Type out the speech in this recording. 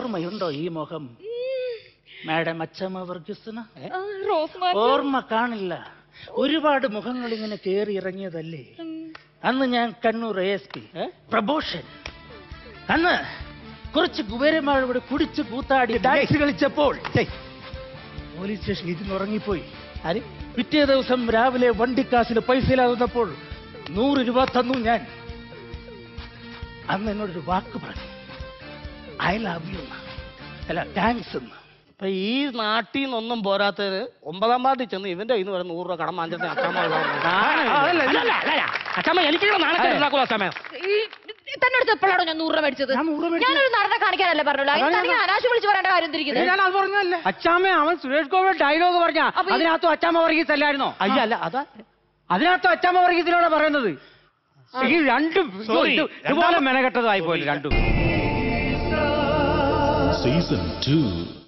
ഓർമ്മയുണ്ടോ ഈ മുഖം മാഡം അച്ചമ്മ വർഗീസിന് ഏ? ആ, റോസ് മാർക്ക് ഓർമ്മ കാണില്ല ഒരുപാട് മുഖങ്ങൾ ഇങ്ങനെ കേറി ഇറങ്ങിയതല്ലേ അന്ന് ഞാൻ Kannur A S P probation അന്ന് കുറച്ച് കുബേരന്മാർ ഇവിടെ കുടിച്ച് കൂത്താടി ഡാൻസ് കളിച്ചപ്പോൾ പോലീസ് സ്റ്റേഷനിൽ ഇരുന്ന് ഉറങ്ങിപ്പോയി ആര് പിറ്റേ ദിവസം രാവിലെ വണ്ടിക്കാശിൽ പൈസ ഇല്ലാതെ നൂറ് രൂപ തന്നു ഞാൻ അന്ന് എന്നോടൊരു വാക്ക് പറഞ്ഞു ഐ ലവ് യു അല്ല താങ്ക്സ് എന്ന് അപ്പൊ ഈ നാട്ടിൽ നിന്നൊന്നും പോരാത്തത് ഒമ്പതാം പാർട്ടി ചെന്ന് ഇവന്റെ കയ്യിൽ നിന്ന് വരെ നൂറ് രൂപ കടം വാങ്ങിച്ചിട്ട് അച്ഛമ്മ അച്ഛമ്മ എനിക്ക് നാളെ അച്ഛമ്മ തന്നോട് എപ്പോഴാണോ ഞാൻ നൂറ് രൂപ മേടിച്ചത് ഞാൻ നൂറ് രൂപ മേടിച്ചു. ഞാനൊരു നടനെ കാണിക്കാനല്ലേ പറഞ്ഞല്ലോ അതിന് തനിക്ക് അനാശം വിളിച്ച് പറയേണ്ട കാര്യം തിരിക്കുന്നത് ഞാൻ അത് പറഞ്ഞല്ലേ അച്ചാമ്മ അവൻ സുരേഷ് ഗോപി ഡയലോഗ് പറഞ്ഞ അപ്പൊ ഈ- അതിനകത്തും അച്ചാമ്മ വർഗീസ് അല്ലായിരുന്നോ അയ്യ അല്ല അതാ അതിനകത്തും അച്ചാമ്മ വർഗീസിനോട് പറയുന്നത് ഈ രണ്ടും Sorry. ഇത് ഇതുപോലെ മെനക്കെട്ടതായി പോയി രണ്ടും Season 2.